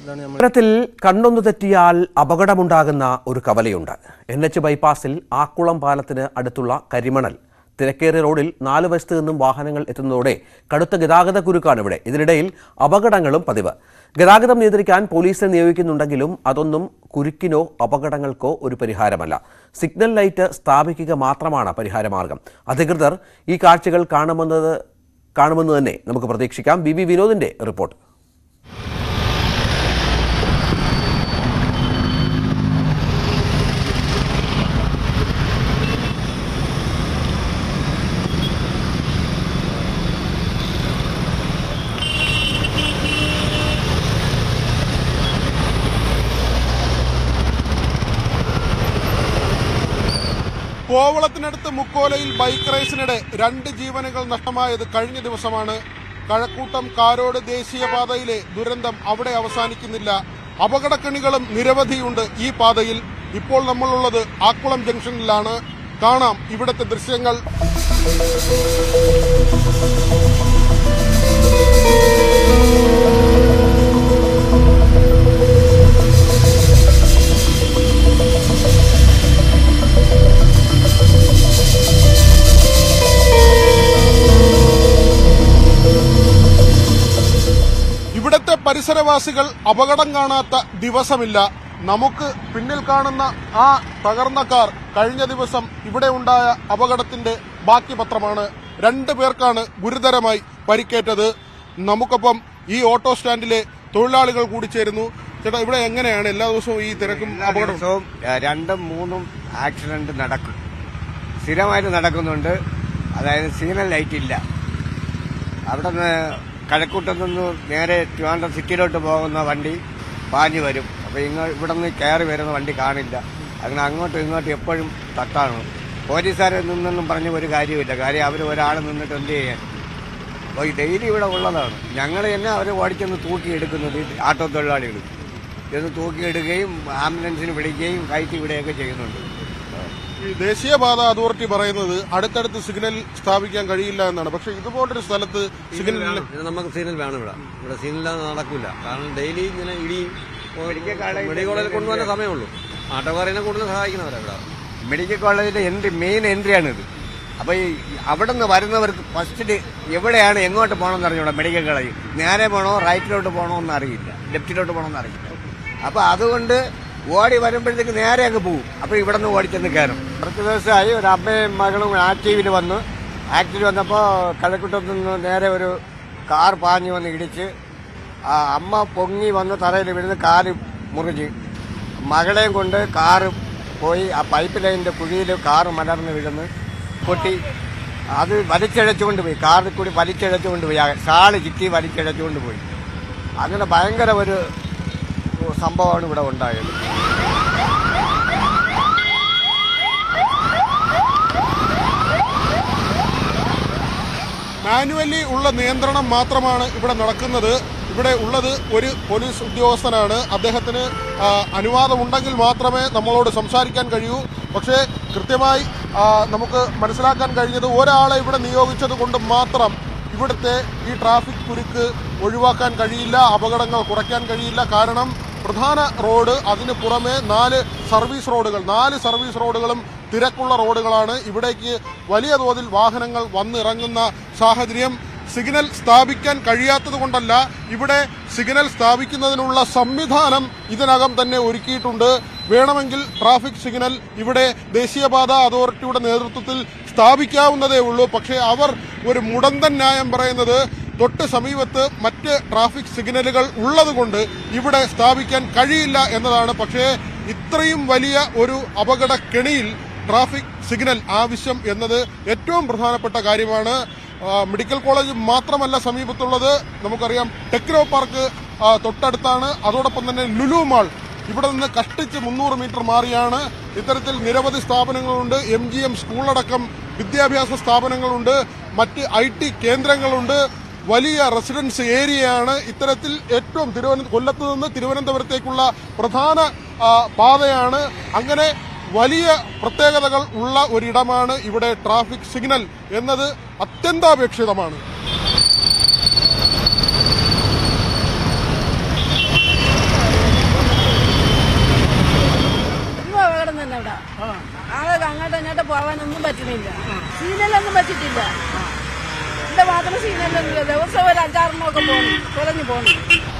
ഇതാണ് നമ്മൾ നഗരത്തിൽ കണ്ണൊന്നു തെറ്റിയാൽ അപകടമുണ്ടാകുന്ന ഒരു കവലയുണ്ട് എൻ എച്ച് ബൈപ്പാസിൽ ആക്കുളം പാലത്തിന് അടുത്തുള്ള കരിമണൽ തിരക്കേറിയ റോഡിൽ നാല് വശത്തു നിന്നും വാഹനങ്ങൾ എത്തുന്നതോടെ കടുത്ത ഗതാഗത കുരുക്കാണ് ഇവിടെ ഇതിനിടയിൽ അപകടങ്ങളും പതിവ് ഗതാഗതം നിയന്ത്രിക്കാൻ പോലീസിനെ നിയോഗിക്കുന്നുണ്ടെങ്കിലും അതൊന്നും കുരുക്കിനോ അപകടങ്ങൾക്കോ ഒരു പരിഹാരമല്ല സിഗ്നൽ ലൈറ്റ് സ്ഥാപിക്കുക മാത്രമാണ് പരിഹാരമാർഗം അധികൃതർ ഈ കാഴ്ചകൾ കാണുമെന്നത് കാണുമെന്ന് തന്നെ നമുക്ക് പ്രതീക്ഷിക്കാം ബി വി വിനോദിന്റെ റിപ്പോർട്ട് കോവളത്തിനടുത്ത് മുക്കോലയിൽ ബൈക്ക് റേസിനിടെ രണ്ട് ജീവനുകൾ നഷ്ടമായത് കഴിഞ്ഞ ദിവസമാണ് കഴക്കൂട്ടം കാരോട് ദേശീയപാതയിലെ ദുരന്തം അവിടെ അവസാനിക്കുന്നില്ല അപകടക്കണികളും നിരവധിയുണ്ട് ഈ പാതയിൽ ഇപ്പോൾ നമ്മളുള്ളത് ആക്കുളം ജംഗ്ഷനിലാണ് കാണാം ഇവിടുത്തെ ദൃശ്യങ്ങൾ ഇവിടുത്തെ പരിസരവാസികൾ അപകടം കാണാത്ത ദിവസമില്ല നമുക്ക് പിന്നിൽ കാണുന്ന ആ തകർന്ന കാർ കഴിഞ്ഞ ദിവസം ഇവിടെ ഉണ്ടായ അപകടത്തിന്റെ ബാക്കി പത്രമാണ് രണ്ടു പേർക്കാണ് ഗുരുതരമായി പരിക്കേറ്റത് നമുക്കൊപ്പം ഈ ഓട്ടോ സ്റ്റാൻഡിലെ തൊഴിലാളികൾ കൂടി ചേരുന്നു ചേട്ടാ ഇവിടെ എങ്ങനെയാണ് എല്ലാ ദിവസവും ഈ തിരക്കും അപകടം ദിവസവും ഏഹ്, രണ്ടും മൂന്നും ആക്സിഡന്റ് നടക്കും സ്ഥിരമായിട്ട് നടക്കുന്നുണ്ട് അതായത് സീനൽ ലൈറ്റ് ഇല്ല അവിടെ നിന്ന് കഴക്കൂട്ടത്തു നിന്ന് നേരെ ട്രിവാൻഡ്രം സിറ്റിയിലോട്ട് പോകുന്ന വണ്ടി പാഞ്ഞു വരും അപ്പോൾ ഇങ്ങ ഇവിടെ നിന്ന് കയറി വരുന്ന വണ്ടി കാണില്ല അങ്ങനെ അങ്ങോട്ടും ഇങ്ങോട്ടും എപ്പോഴും തട്ടാണ് പോലീസുകാരെ നിന്നൊന്നും പറഞ്ഞ ഒരു കാര്യമില്ല കാര്യം അവർ ഒരാൾ നിന്നിട്ട് എന്ത് ചെയ്യാൻ അപ്പോൾ ഈ ഡെയിലി ഇവിടെ ഉള്ളതാണ് ഞങ്ങൾ തന്നെ അവർ ഓടിച്ചൊന്ന് തൂക്കിയെടുക്കുന്നത് ഈ ആട്ടോ തൊഴിലാളികൾ ഇത് തൂക്കിയെടുക്കുകയും ആംബുലൻസിന് വിളിക്കുകയും കയറ്റി വിടുകയൊക്കെ ചെയ്യുന്നുണ്ട് ഈ ദേശീയപാത അതോറിറ്റി പറയുന്നത് അടുത്തടുത്ത് സിഗ്നൽ സ്ഥാപിക്കാൻ കഴിയില്ല എന്നാണ് പക്ഷെ ഇതുപോലൊരു സ്ഥലത്ത് സിഗ്നൽ ഇല്ല. ഇത് നമുക്ക് സീനൽ വേണം ഇവിടെ ഇവിടെ സീനില്ലാതെ നടക്കില്ല കാരണം ഡെയിലി ഇങ്ങനെ ഇടിയും മെഡിക്കൽ കോളേജിൽ മെഡിക്കൽ കോളേജിൽ കൊണ്ടുപോകാൻ സമയമുള്ളൂ ആട്ടോക്കാരനെ കൂടുതൽ സഹായിക്കുന്നവരാ ഇവിടെ മെഡിക്കൽ കോളേജിലെ എൻട്രി മെയിൻ എൻട്രിയാണിത് അപ്പോൾ ഈ അവിടെ നിന്ന് വരുന്നവർക്ക് ഫസ്റ്റ് എവിടെയാണ് എങ്ങോട്ട് പോകണമെന്ന് അറിഞ്ഞൂടാ മെഡിക്കൽ കോളേജ് നേരെ പോകണോ റൈറ്റിലോട്ട് പോകണോ എന്ന് അറിയില്ല ലെഫ്റ്റിലോട്ട് പോകണമെന്ന് അറിയില്ല അപ്പോൾ അതുകൊണ്ട് ഓടി വരുമ്പോഴത്തേക്ക് നേരെ അങ്ങ് പോകും അപ്പോൾ ഇവിടെ നിന്ന് ഓടിച്ചെന്ന് കയറും കുറച്ച് ദിവസമായി ഒരു അമ്മയും മകളും ആക്റ്റീവിൽ വന്നു ആക്റ്റീവിൽ വന്നപ്പോൾ കഴക്കൂട്ടത്തു നിന്ന് നേരെ ഒരു കാർ പാഞ്ഞു വന്ന് ഇടിച്ച് ആ അമ്മ പൊങ്ങി വന്ന് തറയിൽ വീഴുന്ന കാല് മുറിഞ്ഞ് മകളെയും കൊണ്ട് കാറ് പോയി ആ പൈപ്പ് ലൈനിന്റെ കുഴിയിൽ കാറ് മലർന്ന് വീഴുന്നു പൊട്ടി അത് വലിച്ചഴച്ചുകൊണ്ട് പോയി കാറിൽ കൂടി വലിച്ചഴച്ചുകൊണ്ട് പോയി ആ ഷാള് ചുറ്റി വലിച്ചഴച്ചുകൊണ്ട് പോയി അങ്ങനെ ഭയങ്കര ഒരു സംഭവമാണ് ഇവിടെ ഉണ്ടായത് മാനുവലി ഉള്ള നിയന്ത്രണം മാത്രമാണ് ഇവിടെ നടക്കുന്നത് ഇവിടെ ഉള്ളത് ഒരു പോലീസ് ഉദ്യോഗസ്ഥനാണ് അദ്ദേഹത്തിന് ആ, അനുവാദമുണ്ടെങ്കിൽ മാത്രമേ നമ്മളോട് സംസാരിക്കാൻ കഴിയൂ പക്ഷേ കൃത്യമായി ആ, നമുക്ക് മനസ്സിലാക്കാൻ കഴിഞ്ഞത് ഒരാളെ ഇവിടെ നിയോഗിച്ചത് കൊണ്ട് മാത്രം ഇവിടുത്തെ ഈ ട്രാഫിക് കുരുക്ക് ഒഴിവാക്കാൻ കഴിയില്ല അപകടങ്ങൾ കുറയ്ക്കാൻ കഴിയില്ല കാരണം പ്രധാന റോഡ് അതിന് പുറമെ നാല് സർവീസ് റോഡുകൾ നാല് സർവീസ് റോഡുകളും തിരക്കുള്ള റോഡുകളാണ് ഇവിടേക്ക് വലിയ തോതിൽ വാഹനങ്ങൾ വന്നിറങ്ങുന്ന സാഹചര്യം സിഗ്നൽ സ്ഥാപിക്കാൻ കഴിയാത്തത് കൊണ്ടല്ല ഇവിടെ സിഗ്നൽ സ്ഥാപിക്കുന്നതിനുള്ള സംവിധാനം ഇതിനകം തന്നെ ഒരുക്കിയിട്ടുണ്ട് വേണമെങ്കിൽ ട്രാഫിക് സിഗ്നൽ ഇവിടെ ദേശീയപാത അതോറിറ്റിയുടെ നേതൃത്വത്തിൽ സ്ഥാപിക്കാവുന്നതേ ഉള്ളൂ പക്ഷേ അവർ ഒരു മുടന്തൻ ന്യായം പറയുന്നത് തൊട്ട് സമീപത്ത് മറ്റ് ട്രാഫിക് സിഗ്നലുകൾ ഉള്ളതുകൊണ്ട് ഇവിടെ സ്ഥാപിക്കാൻ കഴിയില്ല എന്നതാണ് പക്ഷേ ഇത്രയും വലിയ ഒരു അപകട കെണിയിൽ ട്രാഫിക് സിഗ്നൽ ആവശ്യം എന്നത് ഏറ്റവും പ്രധാനപ്പെട്ട കാര്യമാണ് ആ, മെഡിക്കൽ കോളേജ് മാത്രമല്ല സമീപത്തുള്ളത് നമുക്കറിയാം ടെക്നോ പാർക്ക് ആ, തൊട്ടടുത്താണ് അതോടൊപ്പം തന്നെ ലുലു മാൾ ഇവിടെ നിന്ന് കഷ്ടിച്ച് മുന്നൂറ് മീറ്റർ മാറിയാണ് ഇത്തരത്തിൽ നിരവധി സ്ഥാപനങ്ങളുണ്ട് എം ജി എം സ്കൂളടക്കം വിദ്യാഭ്യാസ സ്ഥാപനങ്ങളുണ്ട് മറ്റ് ഐ ടി കേന്ദ്രങ്ങളുണ്ട് വലിയ റെസിഡൻസ് ഏരിയയാണ് ഇത്തരത്തിൽ ഏറ്റവും തിരുവനന്ത കൊല്ലത്ത് നിന്ന് തിരുവനന്തപുരത്തേക്കുള്ള പ്രധാന ആ, പാതയാണ് അങ്ങനെ വലിയ പ്രത്യേകതകൾ ഉള്ള ഒരിടമാണ് ഇവിടെ ട്രാഫിക് സിഗ്നൽ എന്നത് അത്യന്താപേക്ഷിതമാണ് പറ്റുന്നില്ല സീനലൊന്നും പറ്റിട്ടില്ല ഇവിടെ മാത്രം സീനലൊന്നുമില്ല ദിവസം ഒരു അഞ്ചാറെണ്ണമൊക്കെ പോകണം തുറഞ്ഞു പോകണം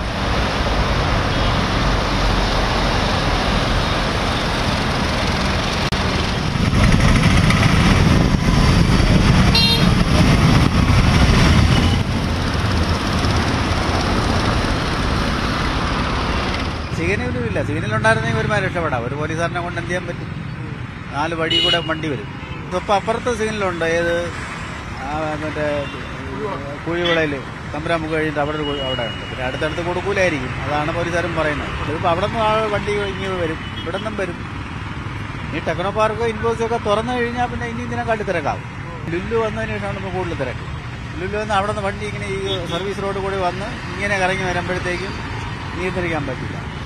സിഗ്നലും ഇല്ല സിഗ്നൽ ഉണ്ടായിരുന്നെങ്കിൽ ഒരുമാതിരി രക്ഷപ്പെടാം ഒരു പോലീസുകാരനെ കൊണ്ട് എന്ത് ചെയ്യാൻ പറ്റും നാല് വഴി കൂടെ വണ്ടി വരും ഇപ്പം അപ്പുറത്ത് സിഗ്നലുണ്ട് ഏത് ആ മറ്റേ കുഴിവിളയിൽ തമ്പരാമുക്ക് കഴിഞ്ഞിട്ട് അവിടെ ഒരു കുഴി- അവിടെ ഉണ്ട് പിന്നെ അടുത്തടുത്ത് കൊടുക്കൂലായിരിക്കും അതാണ് പോലീസുകാരും പറയുന്നത് ഇതിപ്പോൾ അവിടെ നിന്ന് ആ വണ്ടി ഇങ്ങനെ വരും ഇവിടെ നിന്നും വരും ഈ ടെക്നോ പാർക്ക് ഇൻബോക്സ് ഒക്കെ തുറന്നു കഴിഞ്ഞാൽ പിന്നെ ഇനി ഇതിനെക്കാട്ടി തിരക്കാവും ലുല്ലു വന്നതിന് ശേഷമാണ് നമുക്ക് കൂടുതൽ തിരക്ക് ലുല്ലു വന്ന് അവിടെ നിന്ന് വണ്ടി ഇങ്ങനെ ഈ സർവീസ് റോഡ് കൂടി വന്ന് ഇങ്ങനെ കറങ്ങി വരുമ്പോഴത്തേക്കും നിയന്ത്രിക്കാൻ പറ്റില്ല